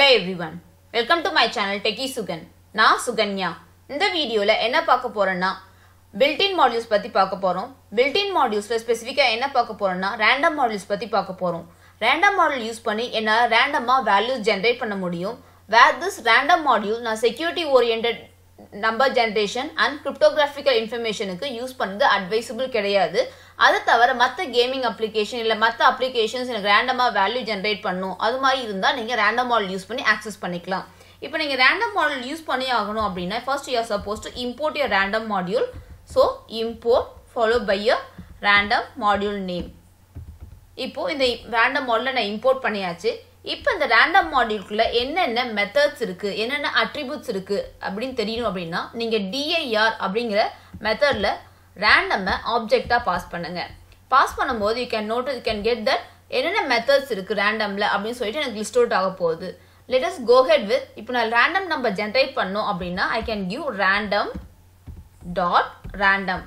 hi everyone welcome to my channel techie Sugan நான் சுகன்யா இந்த வீடியோவில் என்ன பார்க்க போறேன்னா பில்டின் மாடியூல்ஸ் பற்றி பார்க்க போகிறோம் பில்டின் மாடியூல்ஸில் ஸ்பெசிஃபிக்காக என்ன பார்க்க போறோம்னா ரேண்டம் மாடியூல்ஸ் பற்றி பார்க்க போகிறோம் ரேண்டம் மாடியூல் யூஸ் பண்ணி என்னால் ரேண்டமாக வேல்யூஸ் ஜென்ரேட் பண்ண முடியும் where this random module non security oriented number generation and cryptographical இன்ஃபர்மேஷனுக்கு யூஸ் பண்ணது அட்வைசபிள் கிடையாது அதை தவிர மற்ற கேமிங் அப்ளிகேஷன் இல்லை மற்ற அப்ளிகேஷன்ஸ் எனக்கு ரேண்டமாக வேல்யூ ஜென்ரேட் பண்ணும் அது மாதிரி இருந்தால் நீங்கள் ரேண்டம் மாடல் யூஸ் பண்ணி ஆக்சஸ் பண்ணிக்கலாம் இப்போ நீங்கள் ரேண்டம் மாடல் யூஸ் பண்ணி ஆகணும் அப்படின்னா first you're supposed to import your random module so import follow by your random module name இப்போ இந்த ரேண்டம் மாடலை நான் இம்போர்ட் பண்ணியாச்சு இப்போ இந்த ரேண்டம் மாடியூல்குள்ள என்னென்ன மெத்தட்ஸ் இருக்கு என்னென்ன அட்ரிபியூட்ஸ் இருக்கு அப்படின்னு தெரியணும் அப்படின்னா நீங்க டிஐஆர் அப்படிங்கிற மெத்தட்ல ரேண்டமை ஆப்ஜெக்டா பாஸ் பண்ணுங்க பாஸ் பண்ணும்போது you can note you can get that என்னென்ன மெத்தட்ஸ் இருக்கு ரேண்டம்ல அப்படின்னு சொல்லிட்டு எனக்கு லிஸ்ட் அவுட் ஆக போகுது let us go ahead with இப்போ நான் ரேண்டம் நம்பர் ஜென்ரேட் பண்ணோம் அப்படின்னா I can give random dot random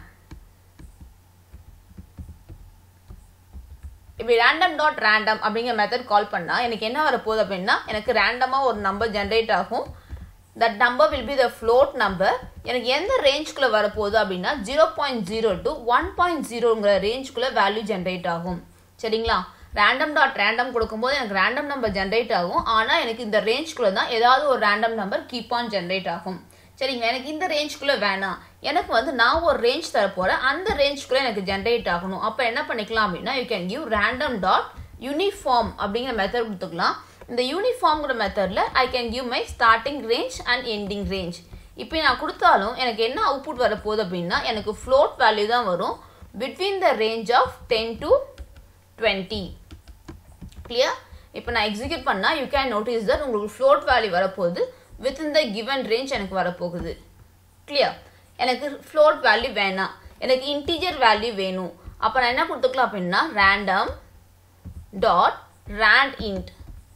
இப்படி ரேண்டம் டாட் ரேண்டம் அப்படிங்கிற மெத்தட் கால் பண்ணால் எனக்கு என்ன வரப்போகுது அப்படின்னா எனக்கு ரேண்டமாக ஒரு நம்பர் ஜென்ரேட் ஆகும் that number will be the float number எனக்கு எந்த ரேஞ்சுக்குள்ளே வரப்போகுது அப்படின்னா zero point zero to one point ஜீரோங்கிற ரேஞ்சுக்குள்ளே வேல்யூ ஜென்ரேட் ஆகும் சரிங்களா ரேண்டம் டாட் ரேண்டம் கொடுக்கும்போது எனக்கு ரேண்டம் நம்பர் ஜென்ரேட் ஆகும் ஆனால் எனக்கு இந்த ரேஞ்சுக்குள்ளே தான் ஏதாவது ஒரு random number keep on generate ஆகும் சரிங்களா எனக்கு இந்த ரேஞ்சுக்குள்ளே வேணாம் எனக்கு வந்து நான் ஒரு ரேஞ்ச் தர போகிறேன் அந்த ரேஞ்சுக்குள்ளே எனக்கு ஜென்ரேட் ஆகணும் அப்போ என்ன பண்ணிக்கலாம் அப்படின்னா you can give random dot uniform அப்படிங்கிற மெத்தட் கொடுத்துக்கலாம் இந்த யூனிஃபார்ம்ங்கிற மெத்தடில் I can give my starting range and ending range இப்போ நான் கொடுத்தாலும் எனக்கு என்ன அவுட்புட் வரப்போகுது அப்படின்னா எனக்கு ஃப்ளோட் வேல்யூ தான் வரும் between the range of ten to twenty clear இப்போ நான் எக்ஸிக்யூட் பண்ணால் யூ கேன் நோட்டீஸ் தட் உங்களுக்கு ஃப்ளோட் வேல்யூ வரப்போகுது வித்தின் த கிவன் ரேஞ்ச் எனக்கு வரப்போகுது கிளியர் எனக்கு ஃப்ளோட் வேல்யூ வேணாம் எனக்கு இன்டீஜர் வேல்யூ வேணும் அப்போ நான் என்ன கொடுத்துக்கலாம் அப்படின்னா random dot randint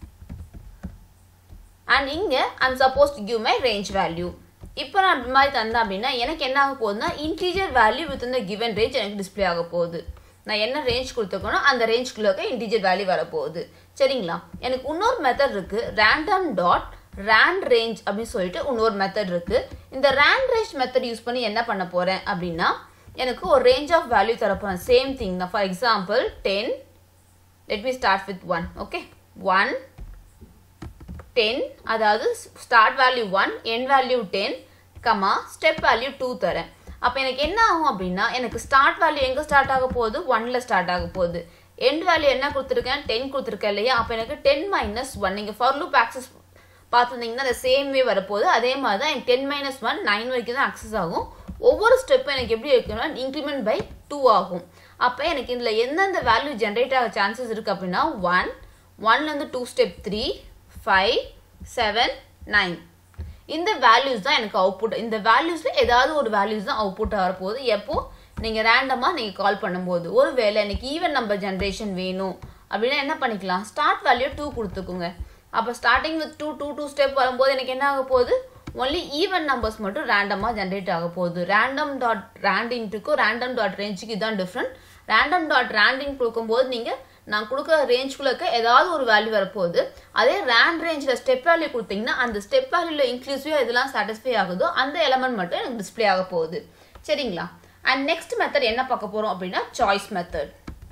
and இங்கே I'm supposed to give my range value இப்போ நான் அப்படி மாதிரி தந்தேன் அப்படின்னா எனக்கு என்ன ஆக போகுதுன்னா integer value within the given range எனக்கு டிஸ்பிளே ஆக போகுது நான் என்ன ரேஞ்ச் கொடுத்துருக்கணும் அந்த ரேஞ்ச்குள்ளே இன்டீஜர் வேல்யூ வரப்போகுது சரிங்களா எனக்கு இன்னொரு மெத்தட் இருக்குது ரேண்டம் டாட் ரேண்ட் ரேஞ்ச் அப்படின்னு சொல்லிட்டு இன்னொரு மெத்தட் இருக்கு இந்த ரேண்ட் ரேஞ்ச் மெத்தட் யூஸ் பண்ணி என்ன பண்ண போறேன் அப்படின்னா எனக்கு ஒரு ரேஞ்ச் ஆஃப் வேல்யூ தரப்போறேன் சேம் திங் தான் for example ten let me start with one okay one ten அதாவது start value one end value ten comma step value two தரேன் அப்போ எனக்கு என்ன ஆகும் அப்படின்னா எனக்கு ஸ்டார்ட் வேல்யூ எங்கே ஸ்டார்ட் ஆக போகுது ஒன்ல ஸ்டார்ட் ஆக போகுது எண்ட் வேல்யூ என்ன கொடுத்துருக்கேன் டென் கொடுத்துருக்கேன் இல்லையா அப்போ எனக்கு டென் மைனஸ் ஒன் நீங்கள் ஃபார் லூப் ஆக்சஸ் பார்த்துருந்தீங்கன்னா அந்த சேம் வே வரப்போகுது அதே மாதிரி தான் எனக்கு டென் மைனஸ் ஒன் நைன் வரைக்கும் தான் அக்சஸ் ஆகும் ஒவ்வொரு ஸ்டெப்பும் எனக்கு எப்படி இருக்குன்னா இன்க்ரிமெண்ட் பை டூ ஆகும் அப்போ எனக்கு இதில் எந்தெந்த வேல்யூ ஜென்ரேட் ஆக சான்சஸ் இருக்குது அப்படின்னா ஒன் ஒன்லேருந்து two step three five seven nine இந்த வேல்யூஸ் தான் எனக்கு அவுட்புட் இந்த வேல்யூஸில் ஏதாவது ஒரு வேல்யூஸ் தான் அவுட்புட் வரப்போகுது எப்போ நீங்கள் ரேண்டமாக நீங்கள் கால் பண்ணும்போது ஒரு வேளை எனக்கு ஈவன் நம்பர் ஜென்ரேஷன் வேணும் அப்படின்னா என்ன பண்ணிக்கலாம் ஸ்டார்ட் வேல்யூ டூ கொடுத்துக்குங்க அப்போ starting with two two two step வரும்போது எனக்கு என்ன ஆக போகுது ஒன்லி ஈவன் நம்பர்ஸ் மட்டும் ரேண்டமாக ஜென்ரேட் ஆக போகுது ரேண்டம் டாட் ரேண்டின்ட்டுக்கும் ரேண்டம் டாட் ரேஞ்சுக்கு இதுதான் டிஃப்ரெண்ட் ரேண்டம் டாட் ரேண்டின் கொடுக்கும்போது நீங்கள் நான் கொடுக்குற ரேஞ்சுக்குள்ளே ஏதாவது ஒரு வேல்யூ வரப்போகுது அதே ரேண்ட் ரேஞ்சில் ஸ்டெப் வேல்யூ கொடுத்தீங்கன்னா அந்த ஸ்டெப் வேல்யூவில் இன்க்ளூசிவாக இதெல்லாம் சாட்டிஸ்ஃபை ஆகுதோ அந்த எலமெண்ட் மட்டும் எனக்கு டிஸ்பிளே ஆக போகுது சரிங்களா அண்ட் நெக்ஸ்ட் மெத்தட் என்ன பார்க்க போகிறோம் அப்படின்னா சாய்ஸ் மெத்தட்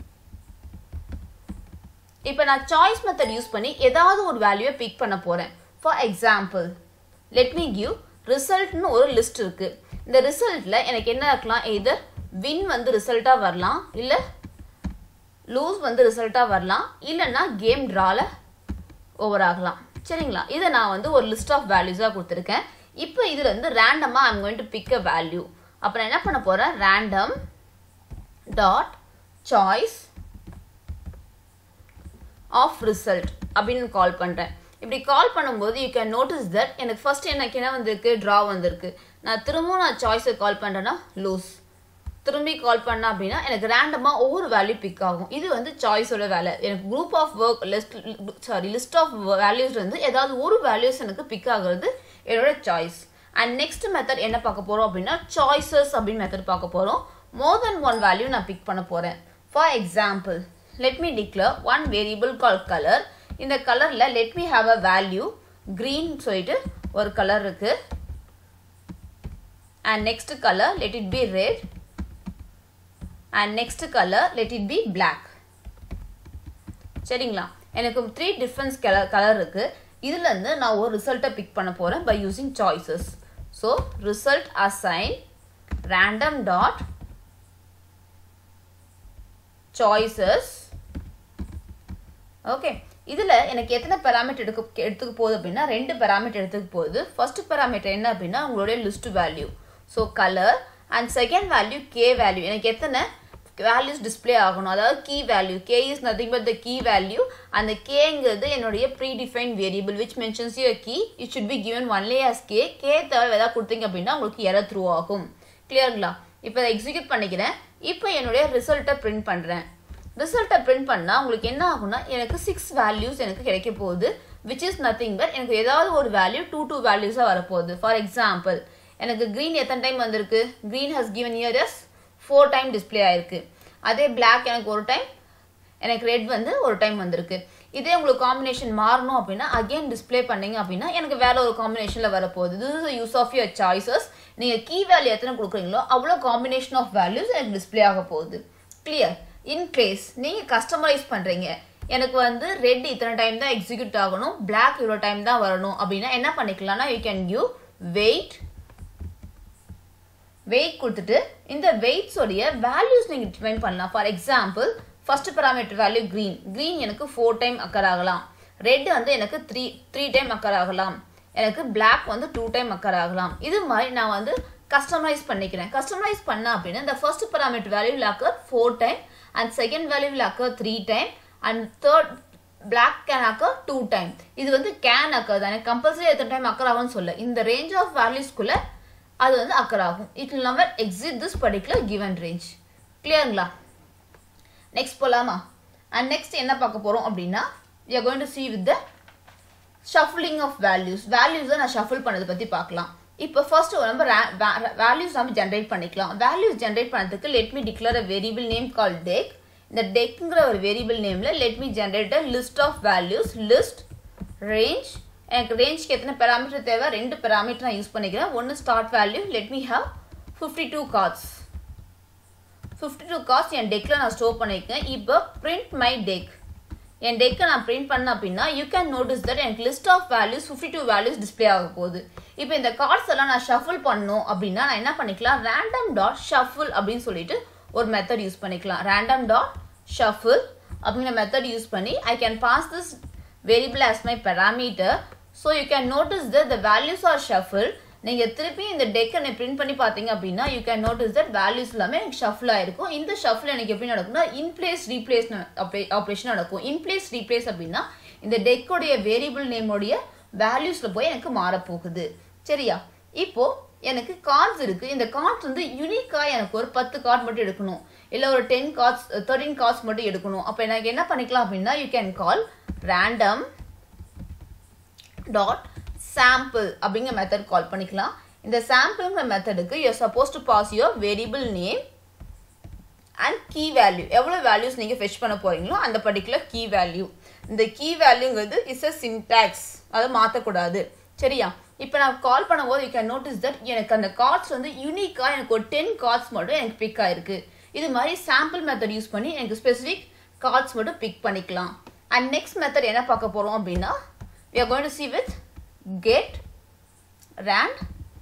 இப்போ நான் சாய்ஸ் மெத்தட் யூஸ் பண்ணி ஏதாவது ஒரு வேல்யூவை பிக் பண்ண போகிறேன் for example let me give ரிசல்ட்னு ஒரு லிஸ்ட் இருக்குது இந்த ரிசல்ட்டில் எனக்கு என்ன இருக்கலாம் எதர் வின் வந்து ரிசல்ட்டாக வரலாம் இல்லை லூஸ் வந்து ரிசல்ட்டாக வரலாம் இல்லைன்னா கேம் ட்ராவில் ஓவர் ஆகலாம் சரிங்களா இதை நான் வந்து ஒரு லிஸ்ட் ஆஃப் வேல்யூஸாக கொடுத்துருக்கேன் இப்போ இதில் இருந்து ரேண்டமாக I'm going to pick a value அப்போ நான் என்ன பண்ண போகிறேன் random dot choice of result அப்படின்னு கால் பண்ணுறேன் இப்படி கால் பண்ணும்போது யூ கேன் நோட்டீஸ் தட் எனக்கு ஃபர்ஸ்ட் எனக்கு என்ன வந்திருக்கு ட்ரா வந்திருக்கு நான் திரும்பவும் நான் சாய்ஸை கால் பண்ணுறேன்னா லூஸ் திரும்பி கால் பண்ண அப்படின்னா எனக்கு ரேண்டமாக ஒவ்வொரு வேல்யூ பிக் ஆகும் இது வந்து சாய்ஸோட வேலை எனக்கு group of work list sorry list of values வந்து ஏதாவது ஒரு வேல்யூஸ் எனக்கு பிக் ஆகுறது என்னோட சாய்ஸ் அண்ட் நெக்ஸ்ட் மெத்தட் என்ன பார்க்க போகிறோம் அப்படின்னா சாய்ஸஸ் அப்படின்னு மெத்தட் பார்க்க போகிறோம் மோர் தென் ஒன் வேல்யூ நான் பிக் பண்ண போகிறேன் for example let me declare one variable called color இந்த கலரில் let me have a value green சொல்லிட்டு ஒரு கலர் இருக்கு and next colour let it be red and next colour let it be black சரிங்களா எனக்கு three difference colour colour இருக்கு இதுலேருந்து நான் ஒரு ரிசல்ட்டை பிக் பண்ண போகிறேன் by using choices so result assign random dot choices okay இதில் எனக்கு எத்தனை பெராமீட்டர் எடுக்க எடுத்துக்க போகுது அப்படின்னா ரெண்டு பெராமீட்டர் எடுத்துக்க போகுது ஃபர்ஸ்ட் பெராமீட்டர் என்ன அப்படின்னா உங்களுடைய list value so colour and second value K value எனக்கு எத்தனை வேல்யூஸ் டிஸ்பிளே ஆகணும் அதாவது key value K is nothing but the key value அந்த கேங்கிறது என்னுடைய predefine variable which mentions you key it should be given only as K K தவிர ஏதாவது கொடுத்தீங்க அப்படின்னா உங்களுக்கு எரர் த்ரூ ஆகும் கிளியருங்களா இப்போ அதை எக்ஸிக்யூட் பண்ணிக்கிறேன் இப்போ என்னுடைய ரிசல்ட்டை பிரிண்ட் பண்ணுறேன் ரிசல்ட்டை பிரிண்ட் பண்ணால் உங்களுக்கு என்ன ஆகும்னா எனக்கு சிக்ஸ் வேல்யூஸ் எனக்கு கிடைக்க போகுது விச் இஸ் நத்திங் பட் எனக்கு ஏதாவது ஒரு வேல்யூ டூ டூ வேல்யூஸாக வரப்போகுது ஃபார் எக்ஸாம்பிள் எனக்கு க்ரீன் எத்தனை டைம் வந்திருக்கு green has given here as four time display ஆயிருக்கு அதே பிளாக் எனக்கு ஒரு டைம் எனக்கு ரெட் வந்து ஒரு டைம் வந்திருக்கு இதே உங்களுக்கு காம்பினேஷன் மாறணும் அப்படின்னா அகெயின் டிஸ்பிளே பண்ணீங்க அப்படின்னா எனக்கு வேற ஒரு காம்பினேஷனில் வரப்போகுது this is use of your choices நீங்கள் கீ வேல்யூ எத்தனை கொடுக்குறீங்களோ அவ்வளோ காம்பினேஷன் ஆஃப் வேல்யூஸ் எனக்கு டிஸ்பிளே ஆக போகுது கிளியர் இன்கேஸ் நீங்கள் கஸ்டமரைஸ் பண்ணுறீங்க எனக்கு வந்து ரெட் இத்தனை டைம் தான் எக்ஸிக்யூட் ஆகணும் பிளாக் இவ்வளோ டைம் தான் வரணும் அப்படின்னா என்ன பண்ணிக்கலாம்னா you can give weight weight கொடுத்துட்டு இந்த வெயிட்ஸோடைய வேல்யூஸ் நீங்கள் டிஃபைன் பண்ணலாம் for example first parameter value green green எனக்கு ஃபோர் டைம் அக்கர் ஆகலாம் ரெட் வந்து எனக்கு த்ரீ த்ரீ டைம் அக்கர் ஆகலாம் எனக்கு பிளாக் வந்து டூ டைம் அக்கர் ஆகலாம் இது மாதிரி நான் வந்து கஸ்டமைஸ் பண்ணிக்கிறேன் கஸ்டமைஸ் பண்ண அப்படின்னா இந்த first parameter value will occur four time and second value will occur three time and third black can occur two time இது வந்து கேன் அக்கர் தானே கம்பல்சரி எத்தனை டைம் அக்கர் ஆகும்னு சொல்ல இந்த ரேஞ்ச் ஆஃப் வேல்யூஸ்க்குள்ள அது வந்து அக்கர் ஆகும் it will never exit this particular given range கிளியருங்களா நெக்ஸ்ட் போகலாமா அண்ட் நெக்ஸ்ட் என்ன பார்க்க போகிறோம் அப்படின்னா we are going to see with the shuffling of values வேல்யூஸை நான் ஷஃபிள் பண்ணதை பற்றி பார்க்கலாம் இப்போ ஃபர்ஸ்ட் நம்ம வேல்யூஸ் நம்ம ஜென்ரேட் பண்ணிக்கலாம் வேல்யூஸ் ஜென்ரேட் பண்ணதுக்கு let me declare a variable name call deck இந்த டெக்குங்கிற ஒரு வேரியபிள் நேமில் let me generate a list of values list range எனக்கு ரேஞ்ச்க்கு எத்தனை பெராமீட்டர் தேவை ரெண்டு பெராமீட்டர் நான் யூஸ் பண்ணிக்கிறேன் ஒன்று start value let me have fifty two cards fifty two cards என் டெக்கில் நான் ஸ்டோர் பண்ணியிருக்கேன் இப்போ பிரிண்ட் மை டெக் என் டெக்கை நான் பிரிண்ட் பண்ண அப்படின்னா யூ கேன் நோட்டீஸ் தட் எனக்கு list of values fifty two values display ஆக போகுது இப்போ இந்த கார்ட்ஸ் எல்லாம் நான் ஷஃபிள் பண்ணணும் அப்படின்னா நான் என்ன பண்ணிக்கலாம் ரேண்டம் டாட் ஷஃபிள் அப்படின்னு சொல்லிட்டு ஒரு மெத்தட் யூஸ் பண்ணிக்கலாம் ரேண்டம் டாட் ஷஃபிள் அப்படிங்கிற மெத்தட் யூஸ் பண்ணி I can pass this variable as my parameter so you can notice that the values are shuffle நீங்கள் திருப்பி இந்த டெக்கை பிரிண்ட் பண்ணி பார்த்தீங்க அப்படின்னா you can notice that values எல்லாமே எனக்கு ஷஃபிள் ஆயிருக்கும் இந்த ஷஃபிள் எனக்கு எப்படி நடக்கும்னா இன்பிளேஸ் ரீப்ளேஸ் ஆப்ரேஷன் நடக்கும் இன்பிளேஸ் ரீப்ளேஸ் அப்படின்னா இந்த டெக்கோடைய வேரியபிள் நேமோடைய வேல்யூஸில் போய் எனக்கு மாறப்போகுது சரியா இப்போ எனக்கு கார்ட்ஸ் இருக்கு இந்த கார்ட்ஸ் வந்து யூனிக்காக எனக்கு ஒரு பத்து கார்டு மட்டும் எடுக்கணும் இல்லை ஒரு டென் கார்ட்ஸ் தேர்ட்டின் கார்ட்ஸ் மட்டும் எடுக்கணும் அப்போ எனக்கு என்ன பண்ணிக்கலாம் அப்படின்னா you can call random dot sample அப்படிங்கிற மெத்தட் கால் பண்ணிக்கலாம் இந்த சாம்பிள்ங்கிற மெத்தடுக்கு you suppose to pass your variable name and key value எவ்வளோ வேல்யூஸ் நீங்கள் ஃபெச் பண்ண போகிறீங்களோ அந்த பர்டிகுலர் கீ வேல்யூ இந்த கீ வேல்யூங்கிறது இஸ் அ சின்டாக்ஸ் அதை மாற்றக்கூடாது சரியா இப்போ நான் கால் பண்ணும்போது யூ கேன் நோட்டீஸ் தட் எனக்கு அந்த கார்ட்ஸ் வந்து யூனிக்காக எனக்கு ஒரு டென் கார்ட்ஸ் மட்டும் எனக்கு பிக் ஆயிருக்கு இது மாதிரி சாம்பிள் மெத்தட் யூஸ் பண்ணி எனக்கு ஸ்பெசிஃபிக் கார்ட்ஸ் மட்டும் பிக் பண்ணிக்கலாம் அண்ட் நெக்ஸ்ட் மெத்தட் என்ன பார்க்க போகிறோம் அப்படின்னா we are going to see with get rand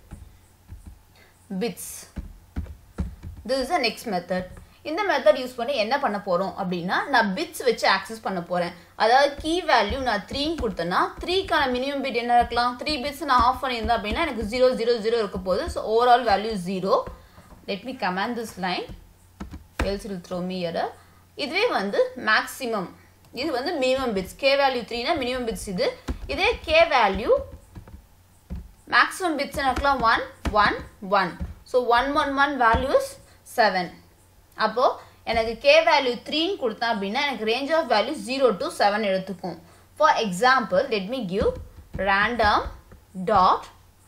bits this is the next method இந்த மெத்தட் யூஸ் பண்ணி என்ன பண்ண போகிறோம் அப்படின்னா நான் பிட்ஸ் வச்சு ஆக்சஸ் பண்ண போகிறேன் அதாவது கீ வேல்யூ நான் த்ரீன்னு கொடுத்தேன்னா த்ரீக்கான மினிமம் பிட் என்ன இருக்கலாம் த்ரீ பிட்ஸ் நான் ஆஃப் பண்ணியிருந்தேன் அப்படின்னா எனக்கு ஜீரோ ஜீரோ ஜீரோ இருக்க போகுது so overall value zero let me comment this line else will throw me error இதுவே வந்து மேக்ஸிமம் இது வந்து மினிமம் பிட்ஸ் கே வேல்யூ த்ரீனா மினிமம் பிட்ஸ் இது இதே கே வேல்யூ மேக்ஸிமம் பிட்ஸ் எனக்குலாம் one one one so one one one values seven அப்போது எனக்கு கே வேல்யூ த்ரீன்னு கொடுத்தேன் அப்படின்னா எனக்கு range of value zero to seven எடுத்துக்கும் for example let me give random dot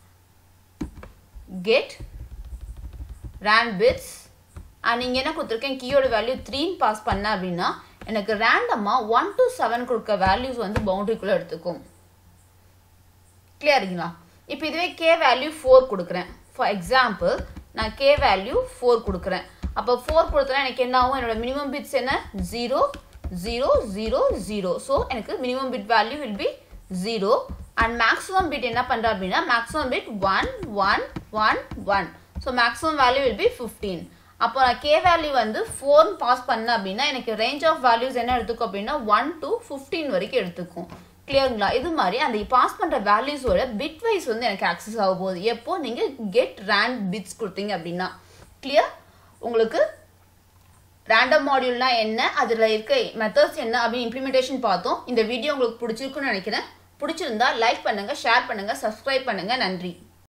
get rent bits and நீங்கள் என்ன கொடுத்துருக்கேன் கீயோட வேல்யூ த்ரீன்னு பாஸ் பண்ண அப்படின்னா எனக்கு ரேண்டமாக ஒன் டு செவன் கொடுக்க வேல்யூஸ் வந்து பவுண்டரிக்குள்ளே எடுத்துக்கும் கிளியருங்களா இப்போ இதுவே கே வேல்யூ ஃபோர் கொடுக்குறேன் ஃபார் எக்ஸாம்பிள் நான் கே வேல்யூ ஃபோர் கொடுக்குறேன் அப்போ ஃபோர் கொடுத்தனா எனக்கு என்ன ஆகும் என்னோட மினிமம் பிட்ஸ் என்ன zero zero zero zero so எனக்கு minimum bit value will be zero and maximum bit என்ன பண்ணுறேன் அப்படின்னா maximum bit one one one one so maximum value will be fifteen அப்போ நான் கே வேல்யூ வந்து ஃபோர் பாஸ் பண்ணேன் அப்படின்னா எனக்கு ரேஞ்ச் ஆஃப் வேல்யூஸ் என்ன எடுத்துக்கும் அப்படின்னா ஒன் டு ஃபிஃப்டீன் வரைக்கும் எடுத்துக்கும் கிளியருங்களா இது மாதிரி அந்த பாஸ் பண்ணுற வேல்யூஸோட பிட் வைஸ் வந்து எனக்கு ஆக்சஸ் ஆக போகுது எப்போ நீங்கள் கெட் ரேண்ட் பிட்ஸ் கொடுத்தீங்க அப்படின்னா கிளியர் உங்களுக்கு ரேண்டம் மாடியூல்னா என்ன அதில் இருக்க மெத்தட்ஸ் என்ன அப்படின்னு இம்ப்ளிமெண்டேஷன் பார்த்தோம் இந்த வீடியோ உங்களுக்கு பிடிச்சிருக்குன்னு நினைக்கிறேன் பிடிச்சிருந்தா லைக் பண்ணுங்கள் ஷேர் பண்ணுங்கள் சப்ஸ்கிரைப் பண்ணுங்கள் நன்றி